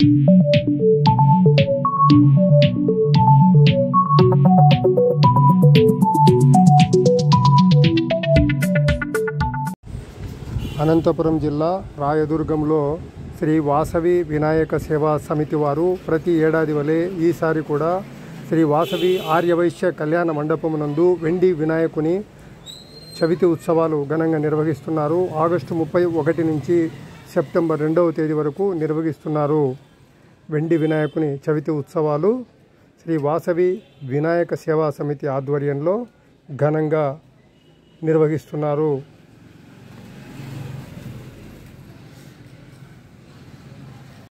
అనంతపురం జిల్లా రాయదుర్గంలో శ్రీ వాసవి వినాయక సేవా సమితి వారు ప్రతి ఏడాది వలె ఈసారి కూడా శ్రీ వాసవి ఆర్యవైశ్య కళ్యాణ మండపమునందు వెండి వినాయకుని చవితి ఉత్సవాలు ఘనంగా నిర్వహిస్తున్నారు ఆగస్టు ముప్పై ఒకటి నుంచి సెప్టెంబర్ రెండవ తేదీ వరకు నిర్వహిస్తున్నారు వెండి వినాయకుని చవితి ఉత్సవాలు శ్రీ వాసవి వినాయక సేవా సమితి ఆధ్వర్యంలో ఘనంగా నిర్వహిస్తున్నారు